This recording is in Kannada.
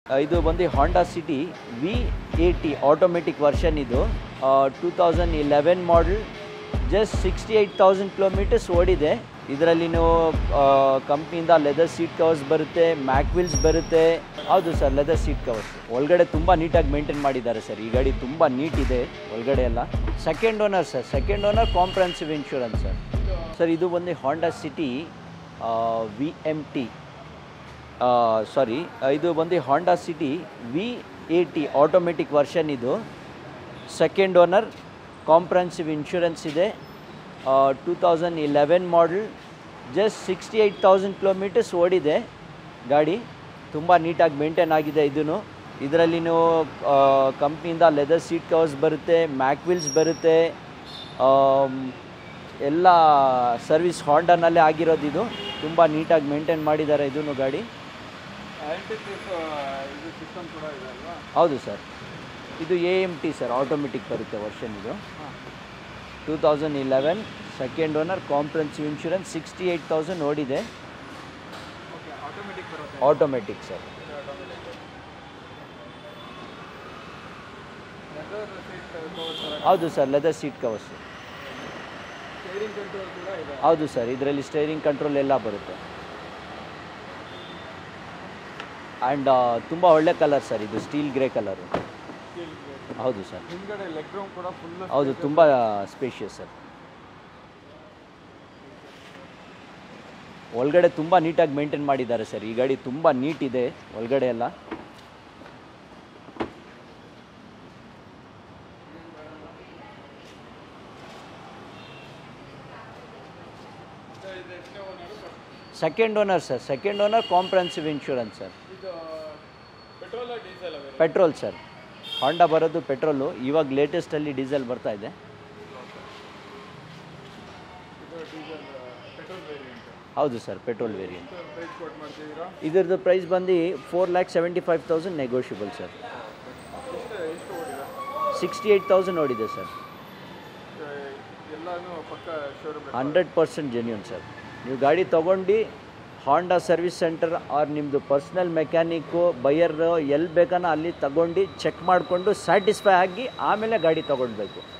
ಇದು ಬಂದು Honda City V AT automatic version ಇದು two thousand eleven model just sixty eight thousand kilometres ಓಡಿದೆ ಇದರಲ್ಲಿ ನೀವು ಕಂಪ್ನಿಯಿಂದ ಲೆದರ್ ಸೀಟ್ ಕವರ್ಸ್ ಬರುತ್ತೆ ಮ್ಯಾಕ್ವಿಲ್ಸ್ ಬರುತ್ತೆ ಹೌದು ಸರ್ ಲೆದರ್ ಸೀಟ್ ಕವರ್ಸ್ ಒಳಗಡೆ ತುಂಬ ನೀಟಾಗಿ ಮೇಂಟೈನ್ ಮಾಡಿದ್ದಾರೆ ಸರ್ ಈ ಗಾಡಿ ತುಂಬ ನೀಟ್ ಇದೆ ಒಳಗಡೆ ಎಲ್ಲ second owner sir second owner comprehensive insurance sir sir ಇದು ಬಂದು Honda City V M T sorry ಇದು ಬಂದು Honda City V AT automatic version ಇದು ಸೆಕೆಂಡ್ ಓನರ್ ಕಾಂಪ್ರಹೆನ್ಸಿವ್ ಇನ್ಶೂರೆನ್ಸ್ ಇದೆ two thousand eleven model just sixty eight thousand kilometres ಓಡಿದೆ ಗಾಡಿ ತುಂಬ ನೀಟಾಗಿ ಮೇಂಟೈನ್ ಆಗಿದೆ ಇದೂ ಇದರಲ್ಲಿ ನೀವು ಕಂಪ್ನಿಯಿಂದ ಲೆದರ್ ಸೀಟ್ ಕವರ್ಸ್ ಬರುತ್ತೆ ಮ್ಯಾಕ್ವಿಲ್ಸ್ ಬರುತ್ತೆ ಆಮ್, ಎಲ್ಲ ಸರ್ವಿಸ್ ಹಾಂಡಾನಲ್ಲೇ ಆಗಿರೋದು ಇದು ತುಂಬ ನೀಟಾಗಿ ಮೇಂಟೈನ್ ಮಾಡಿದ್ದಾರೆ ಇದೂ ಗಾಡಿ ಆ್ಯಂಟಿ ಇದು ಸಿಸ್ಟಮ್ ಕೂಡ ಇದೆ ಅಲ್ವಾ ಹೌದು ಸರ್ ಇದು A M T sir automatic ಬರುತ್ತೆ ವರ್ಷನ್ ಇದು two thousand eleven second owner comprehensive insurance sixty eight thousand ಓಡಿದೆ ಓಕೆ ಆಟೋಮೆಟಿಕ್ ಬರುತ್ತೆ automatic sir leather seat covers ಹೌದು sir leather seat covers steering control ಕೂಡ ಇದೆ ಹೌದು ಸರ್ ಇದರಲ್ಲಿ ಸ್ಟೇರಿಂಗ್ ಕಂಟ್ರೋಲ್ ಎಲ್ಲ ಬರುತ್ತೆ ಆ್ಯಂಡ್ ತುಂಬ ಒಳ್ಳೆ ಕಲರ್ ಸರ್ ಇದು ಸ್ಟೀಲ್ ಗ್ರೇ ಕಲರು ಹೌದು ಸರ್ ಹಿಂದ್ಗಡೆ ಲೆಗ್ ರೂಮ್ ಕೂಡ ಫುಲ್ ಹೌದು ತುಂಬ ಸ್ಪೇಷಿಯಸ್ ಸರ್ ಒಳಗಡೆ ತುಂಬ ನೀಟಾಗಿ ಮೇಂಟೈನ್ ಮಾಡಿದ್ದಾರೆ ಸರ್ ಈ ಗಾಡಿ ತುಂಬ ನೀಟ್ ಇದೆ ಒಳಗಡೆ ಎಲ್ಲ ಇದೆ ಎಷ್ಟನೇ owner second owner sir second owner comprehensive insurance sir ಇದು ಪೆಟ್ರೋಲ್ ಡೀಸೆಲ್ ಅವೆ ಪೆಟ್ರೋಲ್ ಸರ್ ಹಾಂಡಾ ಬರೋದು ಪೆಟ್ರೋಲು ಇವಾಗ ಲೇಟೆಸ್ಟಲ್ಲಿ ಡೀಸೆಲ್ ಬರ್ತಾ ಇದೆ ಇದು ಡೀಸೆಲ್ ಪೆಟ್ರೋಲ್ ವೇರಿಯಂಟ್ ಹೌದು ಸರ್ ಪೆಟ್ರೋಲ್ ವೇರಿಯಂಟ್ ಪ್ರೈಸ್ ಕೊಟ್ಟು ಮಾಡ್ತಿದ್ದೀರಾ ಇದ್ರದ್ದು ಪ್ರೈಸ್ ಬಂದು four lakh seventy five thousand negotiable sir ಎಷ್ಟು ಎಷ್ಟು ಓಡಿದೆ ಸಿಕ್ಸ್ಟಿ ಏಯ್ಟ್ ತೌಸಂಡ್ ನೋಡಿದೆ ಸರ್ ಎಲ್ಲಾನು ಪಕ್ಕ showroom hundred percent genuine sir ನೀವು ಗಾಡಿ ತೊಗೊಂಡು ಹಾಂಡಾ ಸರ್ವಿಸ್ ಸೆಂಟರ್ ಆರ್ ನಿಮ್ಮದು ಪರ್ಸ್ನಲ್ ಮೆಕ್ಯಾನಿಕ್ಕು ಬೈಯರ್ ಎಲ್ಲಿ ಬೇಕನ್ನ ಅಲ್ಲಿ ತಗೊಂಡು ಚೆಕ್ ಮಾಡಿಕೊಂಡು ಸ್ಯಾಟಿಸ್ಫೈ ಆಗಿ ಆಮೇಲೆ ಗಾಡಿ ತೊಗೊಳ್ಬೇಕು